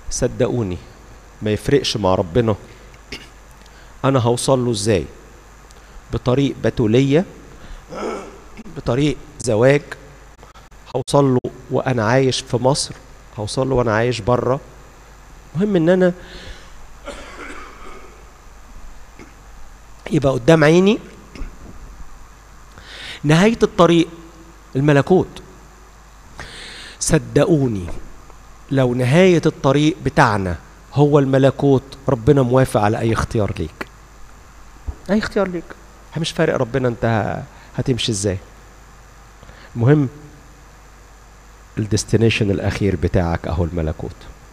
صدقوني ما يفرقش مع ربنا انا هوصل له ازاي بطريق بتولية بطريق زواج هوصل له وانا عايش في مصر هوصل له وانا عايش بره المهم ان انا يبقى قدام عيني نهاية الطريق الملكوت صدقوني لو نهاية الطريق بتاعنا هو الملكوت ربنا موافق على أي اختيار ليك أي اختيار ليك مش فارق ربنا أنت هتمشي إزاي المهم الديستنيشن الأخير بتاعك أهو الملكوت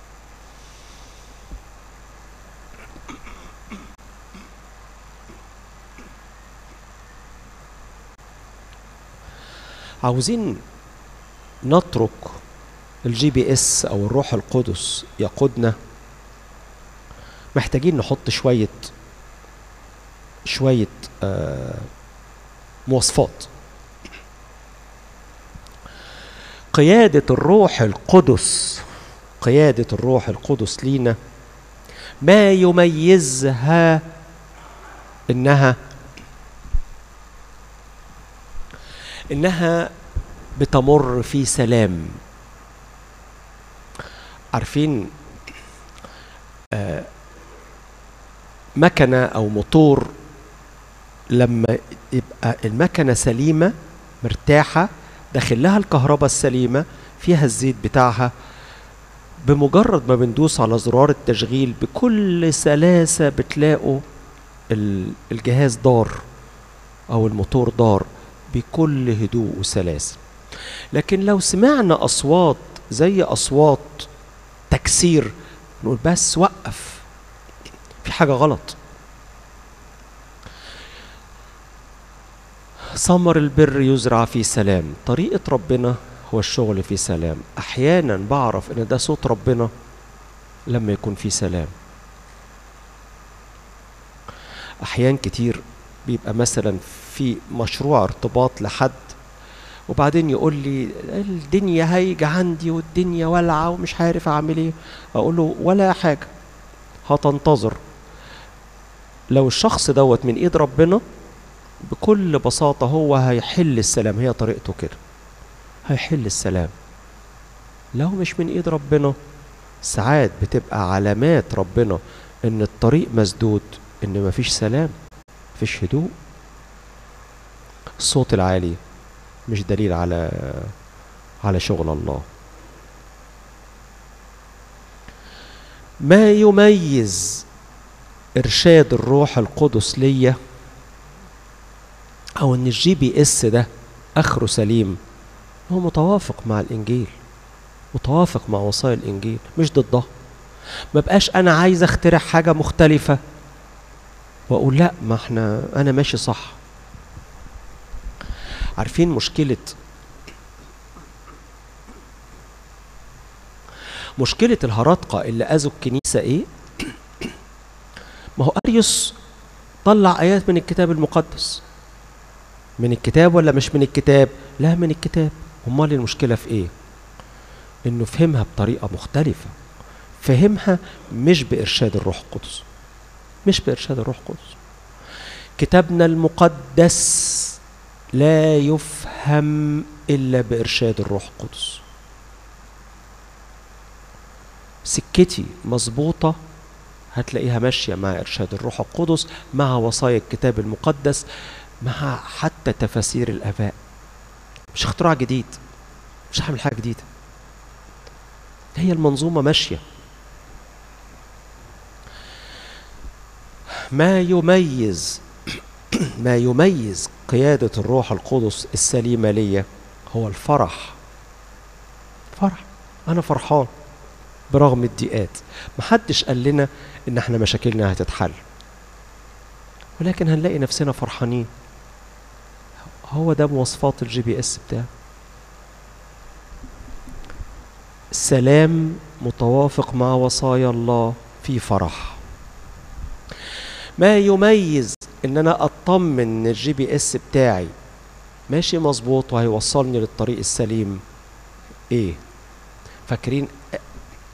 عاوزين نترك الجي بي اس او الروح القدس يقودنا محتاجين نحط شويه شويه آه مواصفات قياده الروح القدس قياده الروح القدس لينا ما يميزها انها انها بتمر في سلام عارفين آه مكنه او موتور لما يبقى المكنه سليمه مرتاحه داخل لها الكهرباء السليمه فيها الزيت بتاعها بمجرد ما بندوس على زرار التشغيل بكل سلاسه بتلاقوا الجهاز دار او الموتور دار بكل هدوء وسلاسه لكن لو سمعنا اصوات زي اصوات تكسير نقول بس وقف في حاجه غلط ثمر البر يزرع في سلام طريقه ربنا هو الشغل في سلام احيانا بعرف ان ده صوت ربنا لما يكون في سلام احيان كتير بيبقى مثلا في مشروع ارتباط لحد وبعدين يقول لي الدنيا هايجة عندي والدنيا والعة ومش عارف اعمل ايه اقول له ولا حاجة هتنتظر لو الشخص دوت من ايد ربنا بكل بساطة هو هيحل السلام هي طريقته كده هيحل السلام لو مش من ايد ربنا ساعات بتبقى علامات ربنا ان الطريق مسدود ان مفيش سلام مفيش هدوء الصوت العالي مش دليل على على شغل الله ما يميز ارشاد الروح القدس ليا او ان الجي بي اس ده اخره سليم هو متوافق مع الانجيل متوافق مع وصايا الانجيل مش ضدها ما بقاش انا عايز اخترع حاجه مختلفه واقول لا ما احنا انا ماشي صح عارفين مشكله مشكله الهرطقه اللي اذوا الكنيسه ايه ما هو اريوس طلع ايات من الكتاب المقدس من الكتاب ولا مش من الكتاب لا من الكتاب امال المشكله في ايه انه فهمها بطريقه مختلفه فهمها مش بارشاد الروح القدس مش بارشاد الروح القدس كتابنا المقدس لا يفهم الا بارشاد الروح القدس سكتي مظبوطه هتلاقيها ماشيه مع ارشاد الروح القدس مع وصايا الكتاب المقدس مع حتى تفاسير الاباء مش اختراع جديد مش هعمل حاجه جديده هي المنظومه ماشيه ما يميز ما يميز قيادة الروح القدس السليمة ليا هو الفرح فرح أنا فرحان برغم الضيقات محدش قال لنا إن احنا مشاكلنا هتتحل ولكن هنلاقي نفسنا فرحانين هو ده مواصفات الجي بي اس بتاعه السلام متوافق مع وصايا الله في فرح ما يميز ان انا اطمن ان الجي بي اس بتاعي ماشي مظبوط وهيوصلني للطريق السليم ايه فاكرين